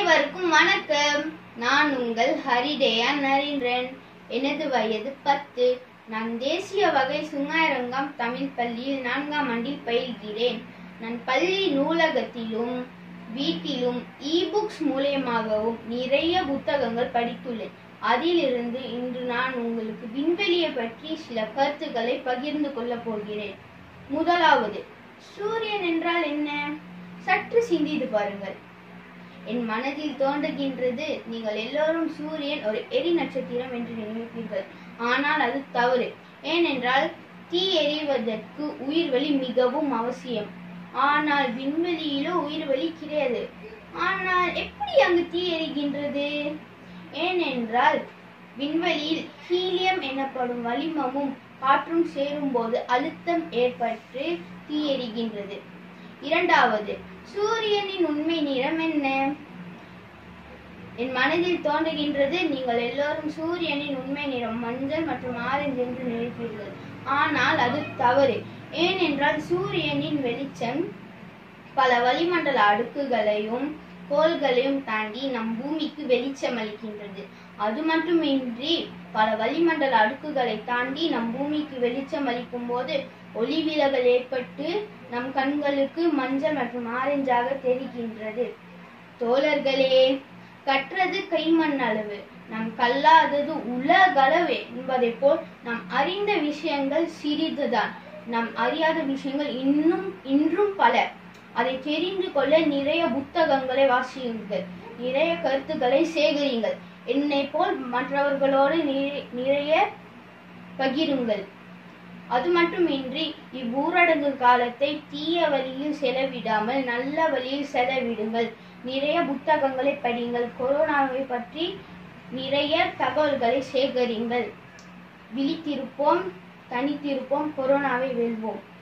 அனைவருக்கும் வணக்கம் நான் உங்கள் ஹரிதேயா நரேந்திரன் எனது வயது பத்து நான் தேசிய வகை சுங்காரங்கம் தமிழ் பள்ளியில் நான்காம் ஆண்டில் பயில்கிறேன் நான் பள்ளி நூலகத்திலும் வீட்டிலும் இ புக்ஸ் மூலியமாகவும் நிறைய புத்தகங்கள் படித்துள்ளேன் அதிலிருந்து இன்று நான் உங்களுக்கு விண்வெளியை பற்றி சில கருத்துக்களை பகிர்ந்து கொள்ளப் போகிறேன் முதலாவது சூரியன் என்றால் என்ன சற்று சிந்தித்து பாருங்கள் என் மனதில் தோன்றுகின்றது நீங்கள் எல்லோரும் சூரியன் ஒரு எரி நட்சத்திரம் என்று நினைப்பீர்கள் ஆனால் அது தவறு ஏனென்றால் தீ எரிவதற்கு உயிர்வெளி மிகவும் அவசியம் ஆனால் விண்வெளியிலோ உயிர்வெளி கிடையாது ஆனால் எப்படி அங்கு தீ எரிகின்றது ஏனென்றால் விண்வெளியில் ஹீலியம் எனப்படும் வளிமமும் காற்றும் சேரும்போது அழுத்தம் ஏற்பட்டு தீ எரிகின்றது இரண்டாவது சூரியனின் உண்மை நிறம் என்ன என் மனதில் தோன்றுகின்றது நீங்கள் எல்லோரும் சூரியனின் உண்மை நிறம் மஞ்சள் மற்றும் ஆரஞ்சு என்று நினைப்பீர்கள் ஆனால் அது தவறு ஏனென்றால் சூரியனின் வெளிச்சம் பல வளிமண்டல அடுக்குகளையும் கோள்களையும் தாண்டி நம் பூமிக்கு வெளிச்சம் அளிக்கின்றது அது மட்டுமின்றி பல வளிமண்டல அடுக்குகளை தாண்டி நம் பூமிக்கு வெளிச்சம் அளிக்கும் போது ஒளி விலகல் ஏற்பட்டு நம் கண்களுக்கு மஞ்சள் மற்றும் ஆரஞ்சாக தெரிகின்றது தோழர்களே கற்றது கைமண் அளவு நம் கல்லாதது உலகளவு என்பதை போல் நாம் அறிந்த விஷயங்கள் சிறிதுதான் நாம் அறியாத விஷயங்கள் இன்னும் இன்றும் பல அதை தெரிந்து கொள்ள நிறைய புத்தகங்களை வாசியுங்கள் நிறைய கருத்துக்களை சேகரியுங்கள் என்னை போல் மற்றவர்களோடு நிறை- நிறைய பகிருங்கள் அது மட்டுமின்றி இவ்வூரடங்கு காலத்தை தீய வழியில் செலவிடாமல் நல்ல வழியில் செலவிடுங்கள் நிறைய புத்தகங்களை படியுங்கள் கொரோனாவை பற்றி நிறைய தகவல்களை சேகரியுங்கள் விழித்திருப்போம் தனித்திருப்போம் கொரோனாவை வெல்வோம்